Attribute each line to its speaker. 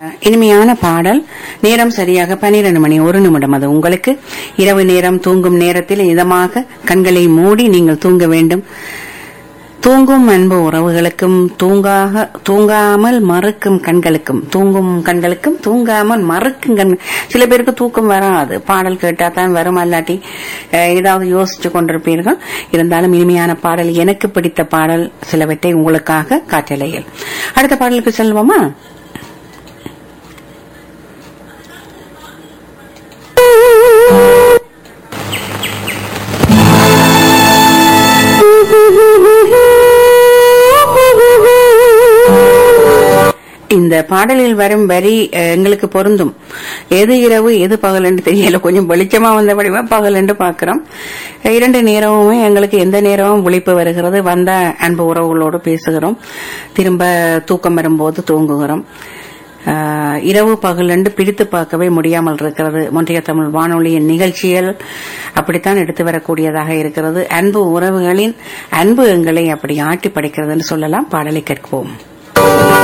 Speaker 1: இனிமையான பாடல் நேரம் சரியாக பன்னிரண்டு மணி ஒரு நிமிடம் அது உங்களுக்கு இரவு நேரம் தூங்கும் நேரத்தில் இதமாக கண்களை மூடி நீங்கள் தூங்க வேண்டும் தூங்கும் அன்பு உறவுகளுக்கும் தூங்காக தூங்காமல் மறுக்கும் கண்களுக்கும் தூங்கும் கண்களுக்கும் தூங்காமல் மறுக்கும் கண் சில பேருக்கு தூக்கம் வராது பாடல் கேட்டா தான் வரும் அல்லாட்டி அஹ், ஏதாவது யோசிச்சு கொண்டிருப்பீர்கள் இருந்தாலும் இனிமையான பாடல் எனக்கு பிடித்த பாடல் சிலவற்றை உங்களுக்காக காற்றலையில் அடுத்த பாடலுக்கு செல்வோமா இந்த பாடலில் வரும் வரி அஹ், எங்களுக்கு பொருந்தும் எது இரவு எது பகல் என்று தெரியல கொஞ்சம் வெளிச்சமா வந்த வடிவா பகல் என்று பார்க்கிறோம் அஹ், இரண்டு நேரமுமே எங்களுக்கு எந்த நேரமும் விழிப்பு வருகிறது வந்த அன்பு உறவுகளோடு பேசுகிறோம் திரும்ப தூக்கம் வரும்போது தூங்குகிறோம் அஹ், இரவு பகல் என்று பிரித்து பார்க்கவே முடியாமல் இருக்கிறது மொன்றிய தமிழ் வானொலியின் நிகழ்ச்சிகள் அப்படித்தான் எடுத்து வரக்கூடியதாக இருக்கிறது அன்பு உறவுகளின் அன்பு எங்களை அப்படி ஆட்டி படைக்கிறது என்று சொல்லலாம் பாடலை கேட்போம்